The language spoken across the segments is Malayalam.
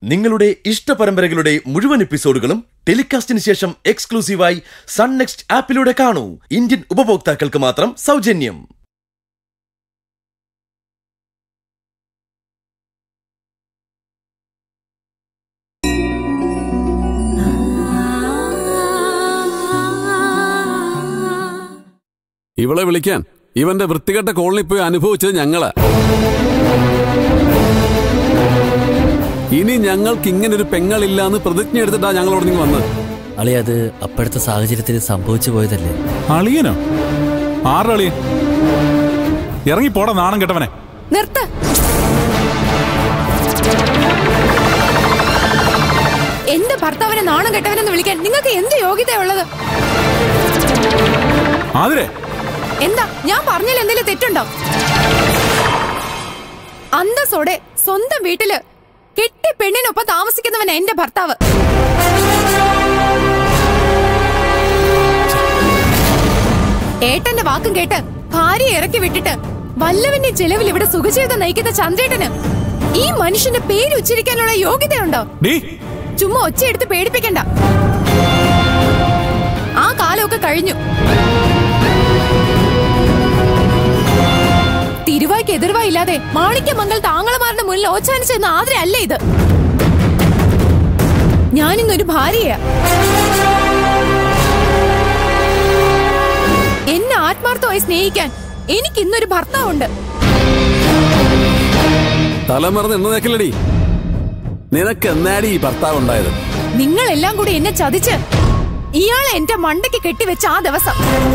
നിങ്ങളുടെ ഇഷ്ട പരമ്പരകളുടെ മുഴുവൻ എപ്പിസോഡുകളും ടെലികാസ്റ്റിന് ശേഷം എക്സ്ക്ലൂസീവായി സൺ നെക്സ്റ്റ് ആപ്പിലൂടെ കാണൂ ഇന്ത്യൻ ഉപഭോക്താക്കൾക്ക് മാത്രം സൗജന്യം ഇവളെ വിളിക്കാൻ ഇവന്റെ വൃത്തികെട്ട കോളനി പോയി അനുഭവിച്ചത് ഞങ്ങളാ ഇനി ഞങ്ങൾക്ക് ഇങ്ങനെ ഒരു പെങ്ങളില്ലാന്ന് പ്രതിജ്ഞ എടുത്തിട്ടാ ഞങ്ങളോട് നിങ്ങൾ വന്നത് അളി അത് അപ്പോഴത്തെ സാഹചര്യത്തിൽ സംഭവിച്ചു പോയതല്ലേ അളിയനോ ആറളിയൻ ഇറങ്ങി പോടാ നാണം കെട്ടവനെ നിർത്ത് എന്റെ ഭർത്താവിനെ നാണം കെട്ടവനെന്ന് വിളിക്കാൻ നിങ്ങൾക്ക് എന്ത് യോഗ്യതയുള്ളത് ആതിരെ എന്താ ഞാൻ പറഞ്ഞതിൽ എന്തെങ്കിലും തെറ്റുണ്ടോ അന്തസ്സോടെ സ്വന്തം വീട്ടില് കെട്ടി പെണ്ണിനൊപ്പം താമസിക്കുന്നവൻ എന്റെ ഭർത്താവ് ഏട്ടന്റെ വാക്കും കേട്ട് ഭാര്യയെ ഇറക്കി വിട്ടിട്ട് വല്ലവന്റെ ചെലവിൽ ഇവിടെ സുഖജീവിതം നയിക്കുന്ന ചന്ദ്രേട്ടന് ഈ മനുഷ്യന്റെ പേര് ഉച്ചരിക്കാനുള്ള യോഗ്യതയുണ്ടോ ഡീ ചുമ്മാ ഒച്ചയെടുത്ത് പേടിപ്പിക്കണ്ട ആ കാലമൊക്കെ കഴിഞ്ഞു തിരുവായ്ക്ക് എതിർവാ ഇല്ലാതെ മാണിക്യമംഗൽ താങ്കളമാരുടെ മുന്നിൽ ഓച്ചാനിച്ചെന്ന ആദര അല്ല ഇത് ഞാനിന്നൊരു ഭാര്യയാ എന്നെ ആത്മാർത്ഥമായി സ്നേഹിക്കാൻ എനിക്ക് ഇന്നൊരു ഭർത്താവുണ്ട് തലമറന്ന് എണ്ണ നേക്കലടി നിനക്ക് എന്നാടി ഈ ഭർത്താവ് ഉണ്ടായത് നിങ്ങൾ എല്ലാം കൂടി എന്നെ ചതിച്ച് ഇയാളെ എന്റെ മണ്ടയ്ക്ക് കെട്ടിവെച്ച ആ ദിവസം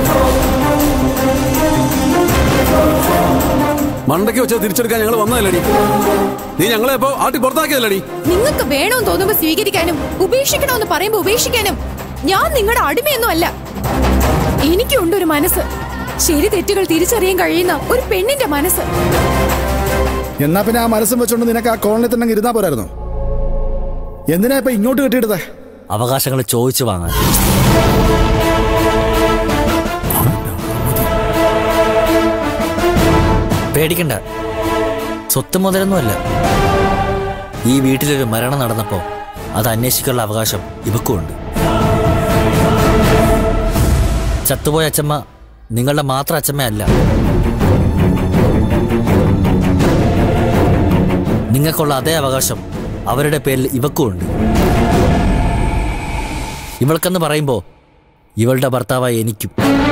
മണ്ടയ്ക്ക് വെച്ചാൽ തിരിച്ചെടുക്കാൻ ഞങ്ങൾ വന്നതല്ലടി നീ ഞങ്ങളെ ഇപ്പോ ആട്ടി പുറത്താക്കിയതല്ലടി നിങ്ങൾക്ക് വേണമെന്ന് തോന്നുമ്പോ സ്വീകരിക്കാനും ഉപേക്ഷിക്കണമെന്ന് പറയുമ്പോ ഉപേക്ഷിക്കാനും ഞാൻ നിങ്ങളുടെ അടിമയൊന്നും അല്ല എനിക്കുണ്ട് ഒരു മനസ്സ് ശരി തെറ്റുകൾ തിരിച്ചറിയാൻ കഴിയുന്ന ഒരു പെണ്ണിന്റെ മനസ്സ് എന്നാ പിന്നെ ആ മനസ്സും വെച്ചോണ്ട് നിനക്ക് ആ കോളനി തന്നെ ഇരുന്നാ പോരായിരുന്നു എന്തിനാ ഇപ്പൊ ഇങ്ങോട്ട് കെട്ടിയിട്ടത് അവകാശങ്ങൾ ചോദിച്ചു വാങ്ങാൻ പേടിക്കണ്ട സ്വത്ത് മുതലൊന്നുമല്ല ഈ വീട്ടിലൊരു മരണം നടന്നപ്പോ അത് അന്വേഷിക്കാനുള്ള അവകാശം ഇവക്കുമുണ്ട് ചത്തുപോയ അച്ചമ്മ നിങ്ങളുടെ മാത്രം അച്ചമ്മയല്ല നിങ്ങൾക്കുള്ള അതേ അവകാശം അവരുടെ പേരിൽ ഇവക്കുമുണ്ട് ഇവൾക്കെന്ന് പറയുമ്പോൾ ഇവളുടെ ഭർത്താവായ എനിക്കും